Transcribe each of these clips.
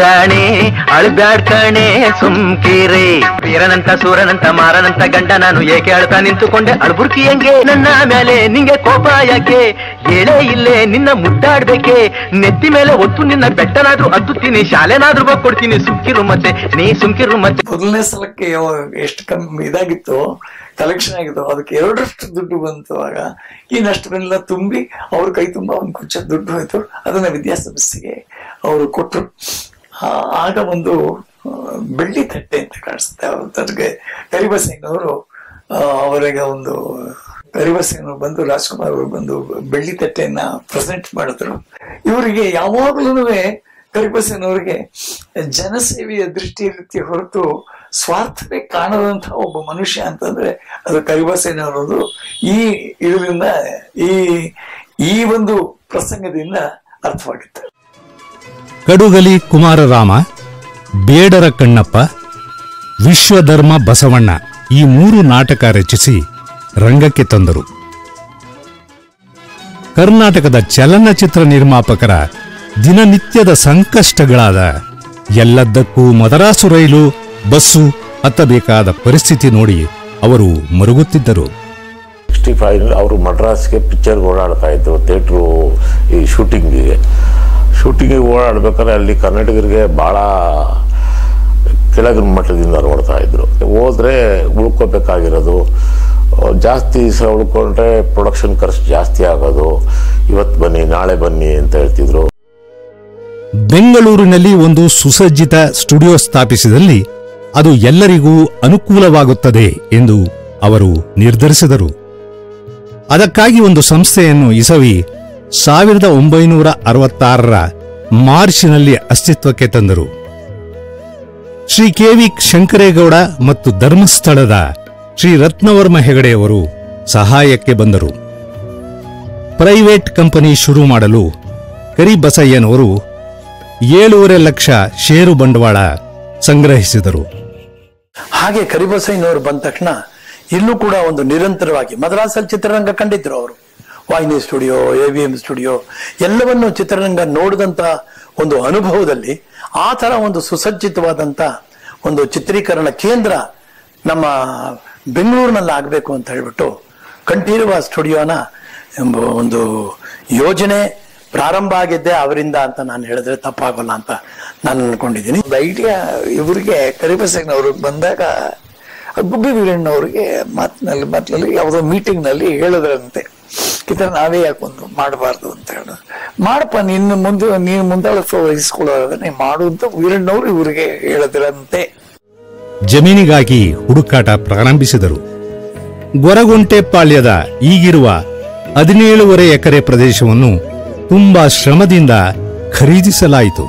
ರಾಣಿ ಅಳ್ಬ್ಯಾಡ್ ಕಣೆ ಸುಮ್ಕಿರಿ ವೀರನಂತ ಸೂರನಂತ ಮಾರನಂತ ಗಂಡ ನಾನು ಏಕೆ ಅಳ್ತಾ ನಿಂತುಕೊಂಡೆ ಅಳ್ಬುರ್ಕಿ ಹೆಂಗೆ ನನ್ನ ಮೇಲೆ ನಿಂಗೆ ಕೋಪ ಯಾಕೆ ಎಳೆ ಇಲ್ಲೇ ನಿನ್ನ ಮುದ್ದಾಡ್ಬೇಕೆ ನೆತ್ತಿ ಮೇಲೆ ಒತ್ತು ನಿನ್ನ ಬೆಟ್ಟನಾದ್ರೂ ಹತ್ತುತ್ತೀನಿ ಶಾಲೆನಾದ್ರೂ ಹೋಗ್ ಕೊಡ್ತೀನಿ ಸುಮ್ಕಿರು ಮತ್ತೆ ನೀ ಸುಮ್ಕಿರು ಮತ್ತೆ ಮೊದಲನೇ ಸಲಕ್ಕೆ ಯಾವ- ಎಷ್ಟು ಕಮ್ಮಿ ಇದಾಗಿತ್ತು ಕಲೆಕ್ಷನ್ ಆಗಿತ್ತು ಅದಕ್ಕೆ ಎರಡರಷ್ಟು ದುಡ್ಡು ಬಂತು ಆಗ ಈ ನಷ್ಟವೆಲ್ಲ ತುಂಬಿ ಅವ್ರ ಕೈ ತುಂಬ ಒಂದು ಕುಚ್ಚ ದುಡ್ಡು ಹೋಯ್ತು ಅದನ್ನ ವಿದ್ಯಾಸಂಸ್ಥೆಗೆ ಅವರು ಕೊಟ್ಟರು ಆಗ ಒಂದು ಆ, ಬೆಳ್ಳಿ ತಟ್ಟೆ ಅಂತ ಕಾಣಿಸುತ್ತೆ ಅವ್ರಿಗೆ ಕರಿಬಸಯ್ಯನವರು ಅವರಿಗೆ ಒಂದು ಕರಿಬಸಯ್ಯನವರು ಬಂದು ರಾಜ್ಕುಮಾರ್ ಅವರು ಬಂದು ಬೆಳ್ಳಿ ತಟ್ಟೆಯನ್ನ ಪ್ರೆಸೆಂಟ್ ಮಾಡಿದ್ರು ಇವರಿಗೆ ಯಾವಾಗ್ಲೂ ಕರಿಬಸಯ್ಯನವರಿಗೆ ಜನಸೇವೆಯ ದೃಷ್ಟಿ ಇರುತ್ತೆ ಹೊರತು ಸ್ವಾರ್ಥವೇ ಕಾಣದಂತಹ ಒಬ್ಬ ಮನುಷ್ಯ ಅಂತಂದ್ರೆ ಅದು ಕರಿಬಸಯ್ಯನವರದು ಈ ಇದರಿಂದ ಈ ಈ ಒಂದು ಪ್ರಸಂಗದಿಂದ ಅರ್ಥವಾಗುತ್ತೆ ಕಡುಗಲಿ ಕುಮಾರರಾಮ ಬೇಡರ ಕಣ್ಣಪ್ಪ ವಿಶ್ವಧರ್ಮ ಬಸವಣ್ಣ ಈ ಮೂರು ನಾಟಕ ರಚಿಸಿ ರಂಗಕ್ಕೆ ತಂದರು ಕರ್ನಾಟಕದ ಚಲನಚಿತ್ರ ನಿರ್ಮಾಪಕರ ದಿನನಿತ್ಯದ ಸಂಕಷ್ಟಗಳಾದ ಎಲ್ಲದಕ್ಕೂ ಮದರಾಸು ರೈಲು ಬಸ್ಸು ಹತ್ತಬೇಕಾದ ಪರಿಸ್ಥಿತಿ ನೋಡಿ ಅವರು ಮರುಗುತ್ತಿದ್ದರು ಸಿಕ್ಸ್ಟಿ ಫೈವ್ ಅವರು ಮಡ್ರಾಸ್ಗೆ ಪಿಕ್ಚರ್ಗೆ ಓಡಾಡ್ತಾ ಇದ್ರು ಥಿಯೇಟ್ರು ಈ ಶೂಟಿಂಗಿಗೆ ಶೂಟಿಂಗಿಗೆ ಓಡಾಡ್ಬೇಕಾದ್ರೆ ಅಲ್ಲಿ ಕನ್ನಡಿಗರಿಗೆ ಭಾಳ ಕೆಳಗಿನ ಮಟ್ಟದಿಂದ ನೋಡ್ತಾ ಇದ್ರು ಹೋದ್ರೆ ಉಳ್ಕೋಬೇಕಾಗಿರೋದು ಜಾಸ್ತಿ ದಿವಸ ಉಳ್ಕೊಂಡ್ರೆ ಪ್ರೊಡಕ್ಷನ್ ಖರ್ಚು ಜಾಸ್ತಿ ಆಗೋದು ಇವತ್ತು ಬನ್ನಿ ನಾಳೆ ಬನ್ನಿ ಅಂತ ಹೇಳ್ತಿದ್ರು ಬೆಂಗಳೂರಿನಲ್ಲಿ ಒಂದು ಸುಸಜ್ಜಿತ ಸ್ಟುಡಿಯೋ ಸ್ಥಾಪಿಸಿದಲ್ಲಿ ಅದು ಎಲ್ಲರಿಗೂ ಅನುಕೂಲವಾಗುತ್ತದೆ ಎಂದು ಅವರು ನಿರ್ಧರಿಸಿದರು ಅದಕ್ಕಾಗಿ ಒಂದು ಸಂಸ್ಥೆಯನ್ನು ಇಸವಿ ಸಾವಿರದ ಒಂಬೈನೂರ ಅರವತ್ತಾರರ ಮಾರ್ಚ್ನಲ್ಲಿ ಅಸ್ತಿತ್ವಕ್ಕೆ ತಂದರು ಶ್ರೀ ಕೆ ವಿ ಶಂಕರೇಗೌಡ ಮತ್ತು ಧರ್ಮಸ್ಥಳದ ಶ್ರೀ ರತ್ನವರ್ಮ ಹೆಗಡೆಯವರು ಸಹಾಯಕ್ಕೆ ಬಂದರು ಪ್ರೈವೇಟ್ ಕಂಪನಿ ಶುರು ಮಾಡಲು ಕರಿಬಸಯ್ಯನವರು ಏಳೂವರೆ ಲಕ್ಷ ಷೇರು ಬಂಡವಾಳ ಸಂಗ್ರಹಿಸಿದರು ಹಾಗೆ ಕರಿಬಸಯ್ಯನವರು ಬಂದ ತಕ್ಷಣ ಇಲ್ಲೂ ಕೂಡ ಒಂದು ನಿರಂತರವಾಗಿ ಮದ್ರಾಸಲ್ಲಿ ಚಿತ್ರರಂಗ ಕಂಡಿದ್ರು ಅವರು Vahini studio A V M studio ಎಲ್ಲವನ್ನು ಚಿತ್ರರಂಗ ನೋಡಿದಂತ ಒಂದು ಅನುಭವದಲ್ಲಿ ಆ ತರ ಒಂದು ಸುಸಜ್ಜಿತವಾದಂತ ಒಂದು ಚಿತ್ರೀಕರಣ ಕೇಂದ್ರ ನಮ್ಮ ಬೆಂಗಳೂರಿನಲ್ಲಿ ಆಗಬೇಕು ಅಂತ ಹೇಳ್ಬಿಟ್ಟು ಕಂಠೀರವ ಸ್ಟುಡಿಯೋನ ಎಂಬ ಒಂದು ಯೋಜನೆ ಪ್ರಾರಂಭ ಆಗಿದ್ದೆ ಅವರಿಂದ ಅಂತ ನಾನು ಹೇಳಿದ್ರೆ ತಪ್ಪಾಗಲ್ಲ ಅಂತ ನಾನು ಅನ್ಕೊಂಡಿದ್ದೀನಿ ಐಡಿಯಾ ಇವರಿಗೆ ಕರಿಬಸಯ್ಯನವರು ಬಂದಾಗ ಗುಬ್ಬಿ ವೀರಣ್ಣವ್ರಿಗೆ ಮಾತಿನಲ್ಲಿ ಮಾತಿನಲ್ಲಿ ಯಾವುದೋ ಮೀಟಿಂಗ್ ನಲ್ಲಿ ಹೇಳಿದ್ರಂತೆ ಈ ಥರ ನಾವೇ ಯಾಕೊಂದು ಮಾಡಬಾರ್ದು ಅಂತ ಹೇಳ ಮಾಡಪ್ಪ ನಿನ್ನ ಮುಂದೆ ನೀನು ಮುಂದಾಳತ್ವ ವಹಿಸ್ಕೊಳ್ಳೋದ್ರೆ ನೀ ಮಾಡು ಅಂತ ವೀರಣ್ಣವ್ರು ಇವರಿಗೆ ಹೇಳಿದ್ರಂತೆ ಜಮೀನಿಗಾಗಿ ಹುಡುಕಾಟ ಪ್ರಾರಂಭಿಸಿದರು ಗೊರಗುಂಟೆಪಾಳ್ಯದ ಈಗಿರುವ ಹದಿನೇಳುವರೆ ಎಕರೆ ಪ್ರದೇಶವನ್ನು ತುಂಬಾ ಶ್ರಮದಿಂದ ಖರೀದಿಸಲಾಯಿತು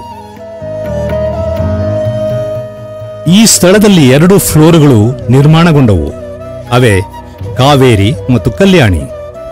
ಈ ಸ್ಥಳದಲ್ಲಿ ಎರಡು ಫ್ಲೋರ್ಗಳು ನಿರ್ಮಾಣಗೊಂಡವು ಅವೇ ಕಾವೇರಿ ಮತ್ತು ಕಲ್ಯಾಣಿ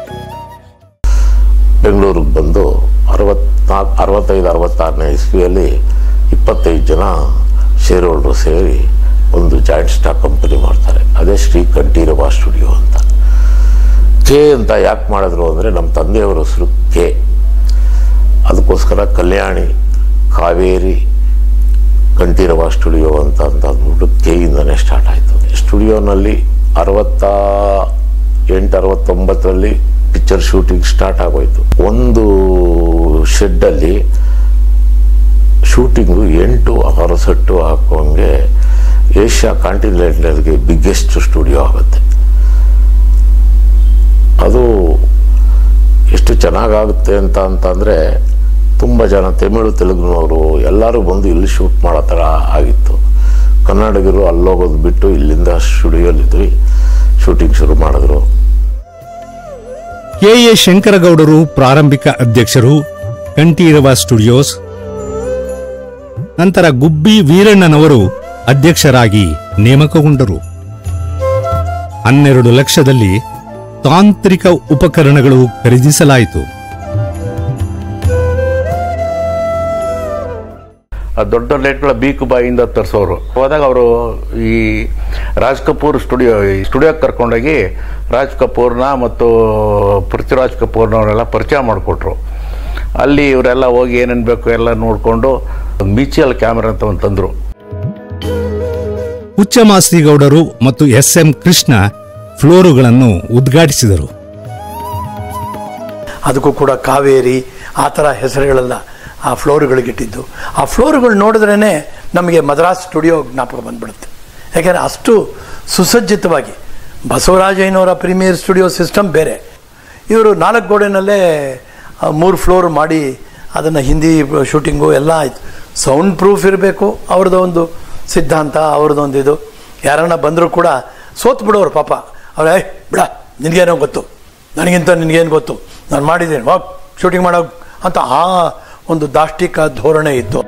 ಬೆಂಗಳೂರಿಗೆ ಬಂದು ಅರವತ್ನಾಲ್ಕು ಅರವತ್ತೈದು ಅರವತ್ತಾರನೇ ಇಸ್ವಿಯಲ್ಲಿ ಇಪ್ಪತ್ತೈದು ಜನ ಶೇರ್ ಹೋಲ್ಡರ್ ಸೇರಿ ಒಂದು ಜಾಯಿಂಟ್ ಸ್ಟಾಕ್ ಕಂಪನಿ ಮಾಡ್ತಾರೆ ಅದೇ ಶ್ರೀ ಕಂಠೀರವ ಸ್ಟುಡಿಯೋ ಅಂತ ಕೆ ಅಂತ ಯಾಕೆ ಮಾಡಿದ್ರು ಅಂದರೆ ನಮ್ಮ ತಂದೆಯವರ ಹೆಸರು ಕೆ ಅದಕ್ಕೋಸ್ಕರ ಕಲ್ಯಾಣಿ ಕಾವೇರಿ ಕಂಠೀರವ ಸ್ಟುಡಿಯೋ ಅಂತ ಅಂತ ಅಂದ್ಬಿಟ್ಟು ಕೆಯಿಂದನೇ ಸ್ಟಾರ್ಟ್ ಆಯಿತು ಸ್ಟುಡಿಯೋನಲ್ಲಿ ಅರವತ್ತ ಎಂಟು ಅರವತ್ತೊಂಬತ್ತರಲ್ಲಿ ಪಿಕ್ಚರ್ ಶೂಟಿಂಗ್ ಸ್ಟಾರ್ಟ್ ಆಗೋಯ್ತು ಒಂದು ಶೆಡ್ಡಲ್ಲಿ ಶೂಟಿಂಗು ಎಂಟು ಆರು ಸೆಟ್ಟು ಹಾಕೋಂಗೆ ಏಷ್ಯಾ ಕಾಂಟಿನೆಂಟಲ್ಗೆ ಬಿಗ್ಗೆಸ್ಟ್ ಸ್ಟುಡಿಯೋ ಆಗುತ್ತೆ ಅದು ಎಷ್ಟು ಚೆನ್ನಾಗಾಗುತ್ತೆ ಅಂತ ಅಂತಂದರೆ ತುಂಬ ಜನ ತಮಿಳು ತೆಲುಗಿನವರು ಎಲ್ಲರೂ ಬಂದು ಇಲ್ಲಿ ಶೂಟ್ ಮಾಡೋ ಥರ ಆಗಿತ್ತು ಕನ್ನಡಿಗರು ಅಲ್ಲೋಗೋದು ಬಿಟ್ಟು ಇಲ್ಲಿಂದ ಸ್ಟುಡಿಯೋಲಿದ್ವಿ ಶೂಟಿಂಗ್ ಶುರು ಮಾಡಿದ್ರು ಕೆ ಎ ಶಂಕರಗೌಡರು ಪ್ರಾರಂಭಿಕ ಅಧ್ಯಕ್ಷರು ಕಂಠೀರವ ಸ್ಟುಡಿಯೋಸ್ ನಂತರ ಗುಬ್ಬಿ ವೀರಣ್ಣನವರು ಅಧ್ಯಕ್ಷರಾಗಿ ನೇಮಕಗೊಂಡರು ಹನ್ನೆರಡು ಲಕ್ಷದಲ್ಲಿ ತಾಂತ್ರಿಕ ಉಪಕರಣಗಳು ಖರೀದಿಸಲಾಯಿತು ಆ ದೊಡ್ಡ ಲೈಟ್ಗಳ ಬೀಕು ಬಾಯಿಂದ ತರಿಸೋರು ಹೋದಾಗ ಅವರು ಈ ರಾಜ್ ಕಪೂರ್ ಸ್ಟುಡಿಯೋ ಈ ಸ್ಟುಡಿಯೋಗೆ ಕರ್ಕೊಂಡೋಗಿ ರಾಜ್ ಕಪೂರ್ನ ಮತ್ತು ಪೃಥ್ವಿರಾಜ್ ಕಪೂರ್ನವರೆಲ್ಲ ಪರಿಚಯ ಮಾಡಿಕೊಟ್ರು ಅಲ್ಲಿ ಇವರೆಲ್ಲ ಹೋಗಿ ಏನೇನು ಬೇಕು ಎಲ್ಲ ನೋಡಿಕೊಂಡು ಒಂದು ಮ್ಯೂಚುವಲ್ ಕ್ಯಾಮ್ರಾ ಅಂತ ಒಂದು ತಂದರು ಹುಚ್ಚಮಾಸ್ತಿಗೌಡರು ಮತ್ತು ಎಸ್ ಎಂ ಕೃಷ್ಣ ಫ್ಲೋರುಗಳನ್ನು ಉದ್ಘಾಟಿಸಿದರು ಅದಕ್ಕೂ ಕೂಡ ಕಾವೇರಿ ಆ ಥರ ಹೆಸರುಗಳೆಲ್ಲ ಆ ಫ್ಲೋರ್ಗಳಿಗಿಟ್ಟಿದ್ದು ಆ ಫ್ಲೋರ್ಗಳು ನೋಡಿದ್ರೇ ನಮಗೆ ಮದ್ರಾಸ್ ಸ್ಟುಡಿಯೋ ಜ್ಞಾಪಕ ಬಂದ್ಬಿಡುತ್ತೆ ಯಾಕೆಂದರೆ ಅಷ್ಟು ಸುಸಜ್ಜಿತವಾಗಿ ಬಸವರಾಜಯ್ಯನವರ ಪ್ರೀಮಿಯರ್ ಸ್ಟುಡಿಯೋ ಸಿಸ್ಟಮ್ ಬೇರೆ ಇವರು ನಾಲ್ಕು ಗೋಡೆನಲ್ಲೇ ಆ, ಮೂರು ಫ್ಲೋರ್ ಮಾಡಿ ಅದನ್ನು ಹಿಂದಿ ಶೂಟಿಂಗು ಎಲ್ಲ ಆಯಿತು ಸೌಂಡ್ ಪ್ರೂಫ್ ಇರಬೇಕು ಅವ್ರದ್ದು ಒಂದು ಸಿದ್ಧಾಂತ ಅವ್ರದ್ದೊಂದು ಇದು ಯಾರನ್ನ ಬಂದರೂ ಕೂಡ ಸೋತ್ ಬಿಡೋರು ಪಾಪ ಅವ್ರು ಏಯ್ ಬಿಡ ನಿನಗೇನೋ ಗೊತ್ತು ನನಗಿಂತ ನಿನಗೇನು ಗೊತ್ತು ನಾನು ಮಾಡಿದ್ದೀನಿ ಹೋಗ್ ಶೂಟಿಂಗ್ ಮಾಡೋ ಅಂತ ಆ ಒಂದು ದಾಷ್ಟಿಕ ಧೋರಣೆ ಇತ್ತು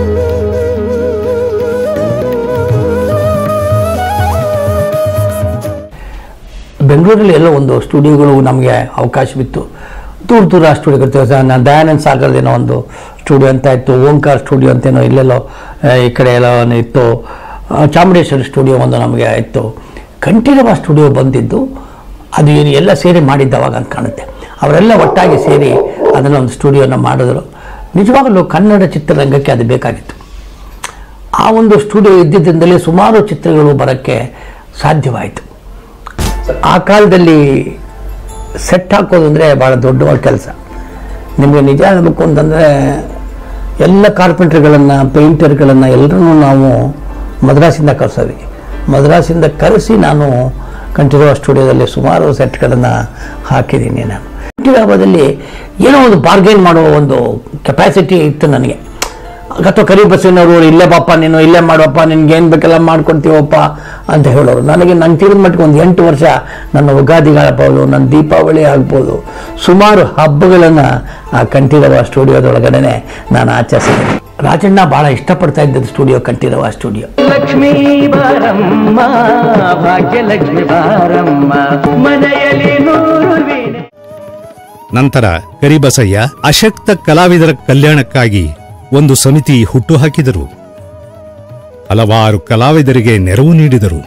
ಬೆಂಗಳೂರಲ್ಲಿ ಎಲ್ಲ ಒಂದು ಸ್ಟುಡಿಯೋಗಳು ನಮಗೆ ಅವಕಾಶವಿತ್ತು ದೂರ ದೂರ ಸ್ಟುಡಿಯೋಗಳು ನಾನು ದಯಾನಂದ್ ಸಾಗರ್ದೇನೋ ಒಂದು ಸ್ಟುಡಿಯೋ ಅಂತ ಇತ್ತು ಓಂಕಾರ್ ಸ್ಟುಡಿಯೋ ಅಂತೇನೋ ಇಲ್ಲೆಲ್ಲೋ ಆ, ಈ ಕಡೆ ಎಲ್ಲ ಇತ್ತು ಆ, ಚಾಮುಂಡೇಶ್ವರಿ ಸ್ಟುಡಿಯೋ ಒಂದು ನಮಗೆ ಇತ್ತು ಕಂಠೀರವ ಸ್ಟುಡಿಯೋ ಬಂದಿದ್ದು ಅದು ಏನು ಎಲ್ಲ ಸೇರಿ ಮಾಡಿದ್ದು ಅವಾಗ ಅಂತ ಕಾಣುತ್ತೆ ಅವರೆಲ್ಲ ಒಟ್ಟಾಗಿ ಸೇರಿ ಅದನ್ನು ಒಂದು ಸ್ಟುಡಿಯೋನ ಮಾಡಿದ್ರು ನಿಜವಾಗಲೂ ಕನ್ನಡ ಚಿತ್ರರಂಗಕ್ಕೆ ಅದು ಬೇಕಾಗಿತ್ತು ಆ ಒಂದು ಸ್ಟುಡಿಯೋ ಇದ್ದಿದ್ದರಿಂದಲೇ ಸುಮಾರು ಚಿತ್ರಗಳು ಬರೋಕ್ಕೆ ಸಾಧ್ಯವಾಯಿತು ಆ ಕಾಲದಲ್ಲಿ ಸೆಟ್ ಹಾಕೋದು ಅಂದರೆ ಭಾಳ ದೊಡ್ಡ ಕೆಲಸ ನಿಮಗೆ ನಿಜ ಹೇಳಬೇಕು ಅಂತಂದರೆ ಎಲ್ಲ ಕಾರ್ಪೆಂಟ್ರ್ಗಳನ್ನು ಪೇಂಟರ್ಗಳನ್ನು ಎಲ್ಲರನ್ನೂ ನಾವು ಮದ್ರಾಸಿಂದ ಕರೆಸೋದು ಮದ್ರಾಸಿಂದ ಕರೆಸಿ ನಾನು ಕಂಠೀರವ ಸ್ಟುಡಿಯೋದಲ್ಲಿ ಸುಮಾರು ಸೆಟ್ಗಳನ್ನು ಹಾಕಿದ್ದೀನಿ ನಾನು ಕಂಠೀರವದಲ್ಲಿ ಏನೋ ಒಂದು ಬಾರ್ಗೇನ್ ಮಾಡುವ ಒಂದು ಕೆಪಾಸಿಟಿ ಇತ್ತು ನನಗೆ ಅಥವಾ ಕರಿ ಬಸ್ಸಿನವರು ಇಲ್ಲೇ ಬಾಪ ನೀನು ಇಲ್ಲೇ ಮಾಡುವಪ್ಪ ನಿನ್ಗೆ ಏನು ಬೇಕೆಲ್ಲ ಮಾಡ್ಕೊಡ್ತೀವಪ್ಪ ಅಂತ ಹೇಳೋರು ನನಗೆ ನನ್ನ ತಿಳಿದ ಮಟ್ಟಿಗೆ ಒಂದು ಎಂಟು ವರ್ಷ ನನ್ನ ಯುಗಾದಿಗಳಾಗ್ಬೋದು ನನ್ನ ದೀಪಾವಳಿ ಆಗ್ಬೋದು ಸುಮಾರು ಹಬ್ಬಗಳನ್ನು ಆ ಕಂಠೀರವ ಸ್ಟುಡಿಯೋದೊಳಗಡೆ ನಾನು ಆಚರಿಸಿದೆ ರಾಜಣ್ಣ ಭಾಳ ಇಷ್ಟಪಡ್ತಾ ಇದ್ದದ್ದು ಸ್ಟುಡಿಯೋ ಕಂಠೀರವ ಸ್ಟುಡಿಯೋ ಲಕ್ಷ್ಮೀ ಬಾರಮ್ಮ ಭಾಗ್ಯಲಕ್ಷ್ಮಿ ಬಾರಮ್ಮ ಮನೆಯಲ್ಲಿ ನೂರು ವೀಣೆ ನಂತರ ಕರಿಬಸಯ್ಯ ಅಶಕ್ತ ಕಲಾವಿದರ ಕಲ್ಯಾಣಕ್ಕಾಗಿ ಒಂದು ಸಮಿತಿ ಹುಟ್ಟುಹಾಕಿದರು ಹಲವಾರು ಕಲಾವಿದರಿಗೆ ನೆರವು ನೀಡಿದರು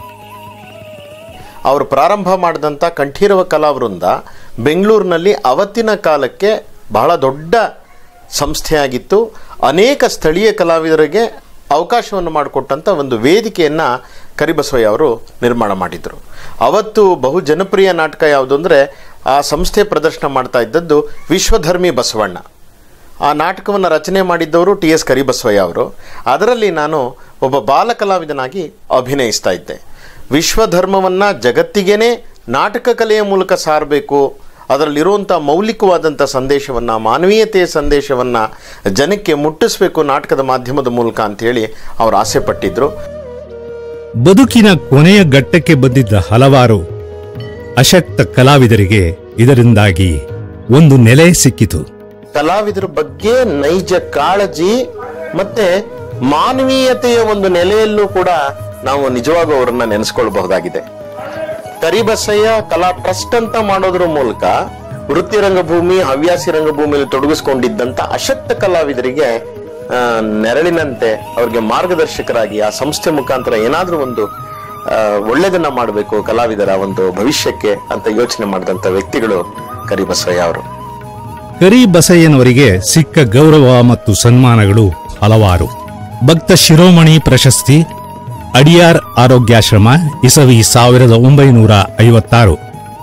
ಅವರು ಪ್ರಾರಂಭ ಮಾಡಿದಂಥ ಕಂಠೀರವ ಕಲಾವೃಂದ ಬೆಂಗಳೂರಿನಲ್ಲಿ ಅವತ್ತಿನ ಕಾಲಕ್ಕೆ ಬಹಳ ದೊಡ್ಡ ಸಂಸ್ಥೆಯಾಗಿತ್ತು ಅನೇಕ ಸ್ಥಳೀಯ ಕಲಾವಿದರಿಗೆ ಅವಕಾಶವನ್ನು ಮಾಡಿಕೊಟ್ಟಂಥ ಒಂದು ವೇದಿಕೆಯನ್ನು ಕರಿಬಸವಯ್ಯ ಅವರು ನಿರ್ಮಾಣ ಮಾಡಿದರು ಅವತ್ತು ಬಹು ಜನಪ್ರಿಯ ನಾಟಕ ಯಾವುದು ಅಂದರೆ ಆ ಸಂಸ್ಥೆ ಪ್ರದರ್ಶನ ಮಾಡ್ತಾ ಇದ್ದದ್ದು ವಿಶ್ವಧರ್ಮಿ ಬಸವಣ್ಣ ಆ ನಾಟಕವನ್ನು ರಚನೆ ಮಾಡಿದ್ದವರು ಟಿ ಎಸ್ ಕರಿಬಸವಯ್ಯ ಅವರು ಅದರಲ್ಲಿ ನಾನು ಒಬ್ಬ ಬಾಲ ಕಲಾವಿದನಾಗಿ ಅಭಿನಯಿಸ್ತಾ ಇದ್ದೆ ವಿಶ್ವಧರ್ಮವನ್ನು ಜಗತ್ತಿಗೇನೆ ನಾಟಕ ಕಲೆಯ ಮೂಲಕ ಸಾರಬೇಕು ಅದರಲ್ಲಿರುವಂಥ ಮೌಲಿಕವಾದಂಥ ಸಂದೇಶವನ್ನು ಮಾನವೀಯತೆಯ ಸಂದೇಶವನ್ನು ಜನಕ್ಕೆ ಮುಟ್ಟಿಸಬೇಕು ನಾಟಕದ ಮಾಧ್ಯಮದ ಮೂಲಕ ಅಂಥೇಳಿ ಅವರು ಆಸೆ ಪಟ್ಟಿದ್ರು ಬದುಕಿನ ಕೊನೆಯ ಘಟ್ಟಕ್ಕೆ ಬಂದಿದ್ದ ಹಲವಾರು ಅಶಕ್ತ ಕಲಾವಿದರಿಗೆ ಇದರಿಂದಾಗಿ ಒಂದು ನೆಲೆ ಸಿಕ್ಕಿತು ಕಲಾವಿದರ ಬಗ್ಗೆ ನೈಜ ಕಾಳಜಿ ಮತ್ತೆ ಮಾನವೀಯತೆಯ ಒಂದು ನೆಲೆಯಲ್ಲೂ ಕೂಡ ನಾವು ನಿಜವಾಗೂ ಅವರನ್ನ ನೆನೆಸ್ಕೊಳ್ಬಹುದಾಗಿದೆ ಕರಿಬಸಯ್ಯ ಕಲಾ ಟ್ರಸ್ಟ್ ಅಂತ ಮಾಡೋದ್ರ ಮೂಲಕ ವೃತ್ತಿ ರಂಗಭೂಮಿ ಹವ್ಯಾಸಿ ರಂಗಭೂಮಿಯಲ್ಲಿ ತೊಡಗಿಸ್ಕೊಂಡಿದ್ದಂತ ಅಶಕ್ತ ಕಲಾವಿದರಿಗೆ ಆ, ನೆರಳಿನಂತೆ ಅವ್ರಿಗೆ ಮಾರ್ಗದರ್ಶಕರಾಗಿ ಆ ಸಂಸ್ಥೆ ಮುಖಾಂತರ ಏನಾದ್ರೂ ಒಂದು ಆ, ಒಳ್ಳೆದನ್ನ ಮಾಡಬೇಕು ಕಲಾವಿದರ ಒಂದು ಭವಿಷ್ಯಕ್ಕೆ ಅಂತ ಯೋಚನೆ ಮಾಡಿದಂತ ವ್ಯಕ್ತಿಗಳು ಕರಿಬಸಯ್ಯ ಅವರು ಕರಿ ಬಸಯ್ಯನವರಿಗೆ ಸಿಕ್ಕ ಗೌರವ ಮತ್ತು ಸನ್ಮಾನಗಳು ಹಲವಾರು ಭಕ್ತ ಶಿರೋಮಣಿ ಪ್ರಶಸ್ತಿ ಅಡಿಯಾರ್ ಆರೋಗ್ಯಾಶ್ರಮ ಇಸವಿ ಸಾವಿರದ ಒಂಬೈನೂರ ಐವತ್ತಾರು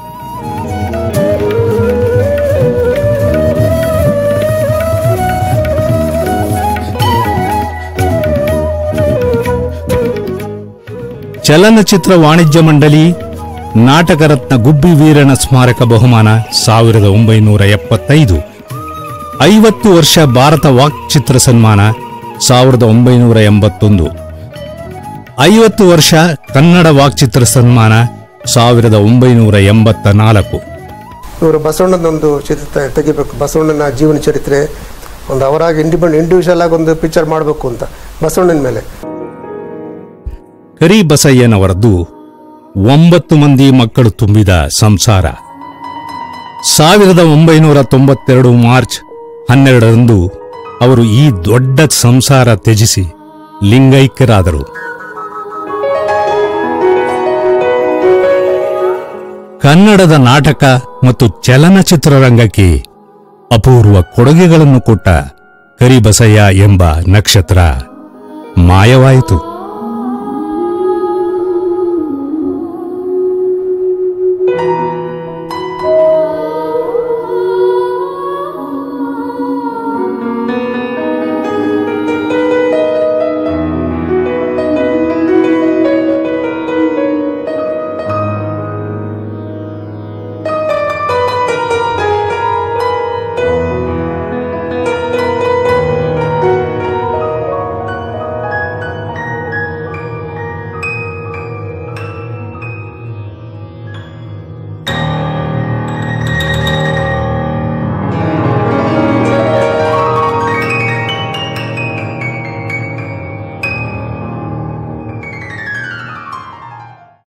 ಚಲನಚಿತ್ರ ವಾಣಿಜ್ಯ ಮಂಡಳಿ ನಾಟಕ ರತ್ನ ಗುಬ್ಬಿ ವೀರನ ಸ್ಮಾರಕ ಬಹುಮಾನ ಸಾವಿರದ ಒಂಬೈನೂರ ಎಪ್ಪತ್ತೈದು ಐವತ್ತು ವರ್ಷ ಭಾರತ ವಾಕ್ಚಿತ್ರ ಸನ್ಮಾನ ಸಾವಿರದ ಒಂಬೈನೂರ ಎಂಬತ್ತೊಂದು ಐವತ್ತು ವರ್ಷ ಕನ್ನಡ ವಾಕ್ಚಿತ್ರ ಸನ್ಮಾನ ಸಾವಿರದ ಒಂಬೈನೂರ ಎಂಬತ್ತ ನಾಲ್ಕು ಇವರು ಬಸವಣ್ಣನೊಂದು ಚಿತ್ರ ತೆ- ತೆಗಿಬೇಕು ಬಸವಣ್ಣನ ಜೀವನ ಚರಿತ್ರೆ ಒಂದು ಅವರಾಗಿ ಇಂಡಿಪೆಂಡ್ ಇಂಡಿವಿಜುವಲ್ ಆಗಿ ಒಂದು ಪಿಕ್ಚರ್ ಮಾಡಬೇಕು ಅಂತ ಬಸವಣ್ಣನ ಮೇಲೆ ಕರಿ ಬಸಯ್ಯನವರದ್ದು ಒಂಬತ್ತು ಮಂದಿ ಮಕ್ಕಳು ತುಂಬಿದ ಸಂಸಾರ ಸಾವಿರದ ಒಂಬೈನೂರ ತೊಂಬತ್ತೆರಡು ಮಾರ್ಚ್ ಹನ್ನೆರಡರಂದು ಅವರು ಈ ದೊಡ್ಡ ಸಂಸಾರ ತ್ಯಜಿಸಿ ಲಿಂಗೈಕ್ಯರಾದರು ಕನ್ನಡದ ನಾಟಕ ಮತ್ತು ಚಲನಚಿತ್ರರಂಗಕ್ಕೆ ಅಪೂರ್ವ ಕೊಡುಗೆಗಳನ್ನು ಕೊಟ್ಟ ಕರಿಬಸಯ್ಯ ಎಂಬ ನಕ್ಷತ್ರ ಮಾಯವಾಯಿತು